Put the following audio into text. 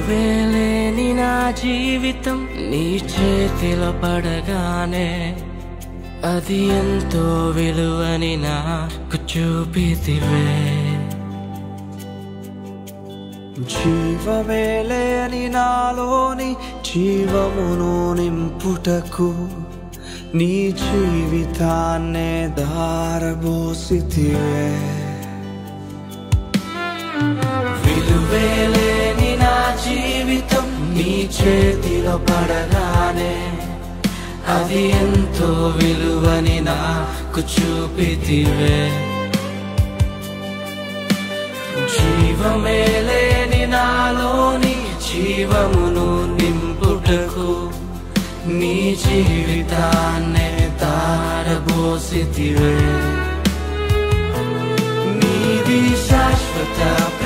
విలువేలేని నా జీవితం నీ చేతిలో పడగానే అది ఎంతో విలువని నాకు చూపితివే జీవమే లేని నాలోని జీవమును నింపుటకు నీ జీవితాన్నే దారబోసితివే విలువేలేని నా జీవితం నీ చేతిలో పడగానే అది ఎంతో విలువని నాకు చూపితివే జీవమే లేని నాలోని జీవమును నింపుటకు నీ జీవితాన్నే తారబోసితివే నీది శాశ్వత